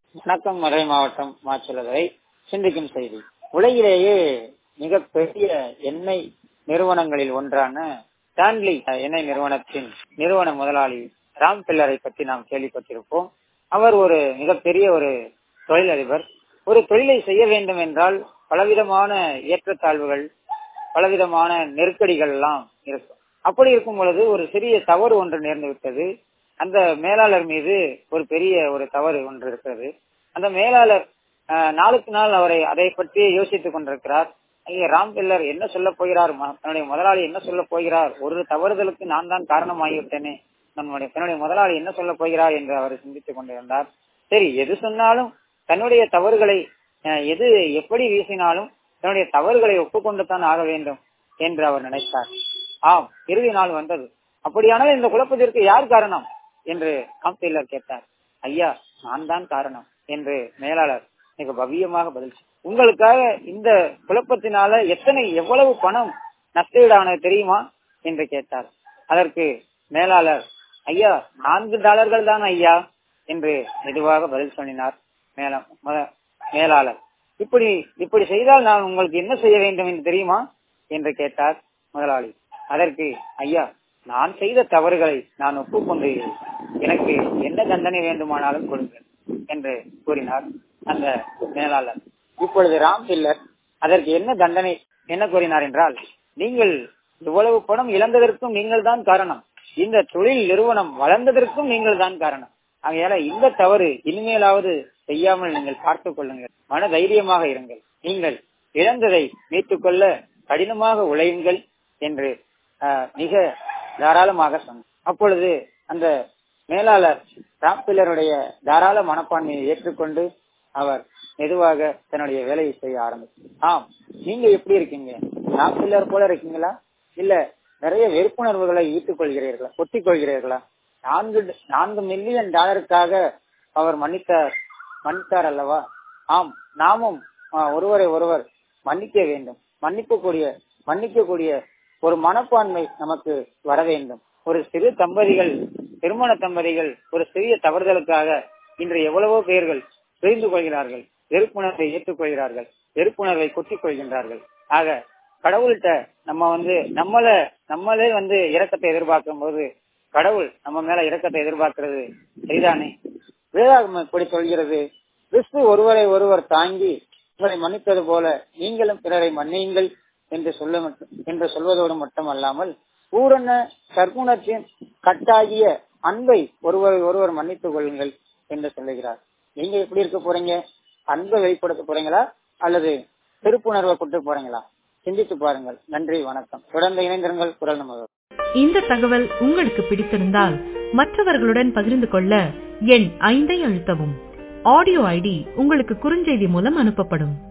வணக்கம் மதுரை மாவட்டம் மாச்சலதுறை சிந்திக்கும் செய்தி உலகிலேயே மிகப்பெரிய எண்ணெய் நிறுவனங்களில் ஒன்றான ஸ்டான்லி எண்ணெய் நிறுவனத்தின் நிறுவன முதலாளி ராம் பில்லரை பற்றி நாம் கேள்விப்பட்டிருப்போம் அவர் ஒரு மிகப்பெரிய ஒரு தொழிலதிபர் ஒரு தொழிலை செய்ய வேண்டும் என்றால் பலவிதமான ஏற்றத்தாழ்வுகள் பலவிதமான நெருக்கடிகள் எல்லாம் இருக்கும் அப்படி இருக்கும் பொழுது ஒரு சிறிய தவறு ஒன்று நேர்ந்து விட்டது அந்த மேலாளர் மீது ஒரு பெரிய ஒரு தவறு ஒன்று இருக்கிறது அந்த மேலாளர் நாளுக்கு நாள் அவரை அதை பற்றி யோசித்துக் கொண்டிருக்கிறார் ஐயா ராம் பில்லர் என்ன சொல்ல போகிறார் தன்னுடைய முதலாளி என்ன சொல்ல போகிறார் ஒரு தவறுதலுக்கு நான் தான் காரணமாகிவிட்டேனே நம்முடைய தன்னுடைய முதலாளி என்ன சொல்ல போகிறார் என்று அவர் சிந்தித்துக் கொண்டிருந்தார் சரி எது சொன்னாலும் தன்னுடைய தவறுகளை எது எப்படி வீசினாலும் தன்னுடைய தவறுகளை ஒப்புக்கொண்டு தான் ஆக வேண்டும் என்று அவர் நினைத்தார் ஆம் இறுதி நாள் வந்தது அப்படியானால் இந்த குழப்பத்திற்கு யார் காரணம் என்று காம்பில்லர் கேட்டார் ஐயா நான் தான் காரணம் என்று மேலாளர் மிக பவியமாக பதில் உங்களுக்காக இந்த குழப்பத்தினால எத்தனை எவ்வளவு பணம் நஷ்டஈடானது தெரியுமா என்று கேட்டார் அதற்கு மேலாளர் ஐயா நான்கு டாலர்கள் தான் ஐயா என்று மெதுவாக பதில் சொன்னார் மேலாளர் இப்படி இப்படி செய்தால் நான் உங்களுக்கு என்ன செய்ய வேண்டும் என்று தெரியுமா என்று கேட்டார் முதலாளி அதற்கு ஐயா நான் செய்த தவறுகளை நான் ஒப்புக்கொண்டு எனக்கு என்ன தண்டனை வேண்டுமானாலும் கொடுங்கள் என்று கூறினார் அந்த மேலாளர் இப்பொழுது ராம் பில்லர் அதற்கு என்ன தண்டனை என்ன கூறினார் என்றால் நீங்கள் இவ்வளவு பணம் இழந்ததற்கும் நீங்கள் தான் காரணம் இந்த தொழில் நிறுவனம் வளர்ந்ததற்கும் நீங்கள் தான் காரணம் ஆகையால இந்த தவறு இனிமேலாவது செய்யாமல் நீங்கள் பார்த்துக் கொள்ளுங்கள் மன தைரியமாக இருங்கள் நீங்கள் இழந்ததை மீட்டுக் கொள்ள கடினமாக உழையுங்கள் என்று மிக தாராளமாக சொன்னார் அப்பொழுது அந்த மேலாளர் ராம்பில்லருடைய தாராள மனப்பான்மையை ஏற்றுக்கொண்டு அவர் மெதுவாக தன்னுடைய வேலையை செய்ய ஆரம்பித்தார் ஆம் நீங்க எப்படி இருக்கீங்க ராம்பில்லர் போல இருக்கீங்களா இல்ல நிறைய வெறுப்புணர்வுகளை ஈட்டுக் கொள்கிறீர்களா ஒட்டிக் கொள்கிறீர்களா நான்கு நான்கு மில்லியன் டாலருக்காக அவர் மன்னித்தார் மன்னித்தார் அல்லவா ஆம் நாமும் ஒருவரை ஒருவர் மன்னிக்க வேண்டும் மன்னிக்கக்கூடிய மன்னிக்கக்கூடிய ஒரு மனப்பான்மை நமக்கு வர வேண்டும் ஒரு சிறு தம்பதிகள் திருமண தம்பதிகள் ஒரு சிறிய தவறுதலுக்காக இன்று எவ்வளவோ பேர்கள் புரிந்து கொள்கிறார்கள் வெறுப்புணர்வை ஏற்றுக்கொள்கிறார்கள் வெறுப்புணர்வை கொட்டிக் கொள்கின்றார்கள் ஆக கடவுள்கிட்ட நம்ம வந்து நம்மள நம்மளே வந்து இரக்கத்தை எதிர்பார்க்கும் போது கடவுள் நம்ம மேல இரக்கத்தை எதிர்பார்க்கிறது சரிதானே வேதாகமம் எப்படி சொல்கிறது கிறிஸ்து ஒருவரை ஒருவர் தாங்கி உங்களை மன்னித்தது போல நீங்களும் பிறரை மன்னியுங்கள் என்று சொல்ல என்று சொல்வதோடு மட்டுமல்லாமல் பூரண சர்க்குணத்தின் கட்டாகிய அன்பை ஒருவரை ஒருவர் மன்னித்துக் கொள்ளுங்கள் என்று சொல்லுகிறார் நீங்க எப்படி இருக்க போறீங்க அன்பை வெளிப்படுத்த போறீங்களா அல்லது திருப்புணர்வை கொண்டு போறீங்களா சிந்தித்து பாருங்கள் நன்றி வணக்கம் தொடர்ந்து இணைந்திருங்கள் குரல் நமது இந்த தகவல் உங்களுக்கு பிடித்திருந்தால் மற்றவர்களுடன் பகிர்ந்து கொள்ள எண் ஐந்தை அழுத்தவும் ஆடியோ ஐடி உங்களுக்கு குறுஞ்செய்தி மூலம் அனுப்பப்படும்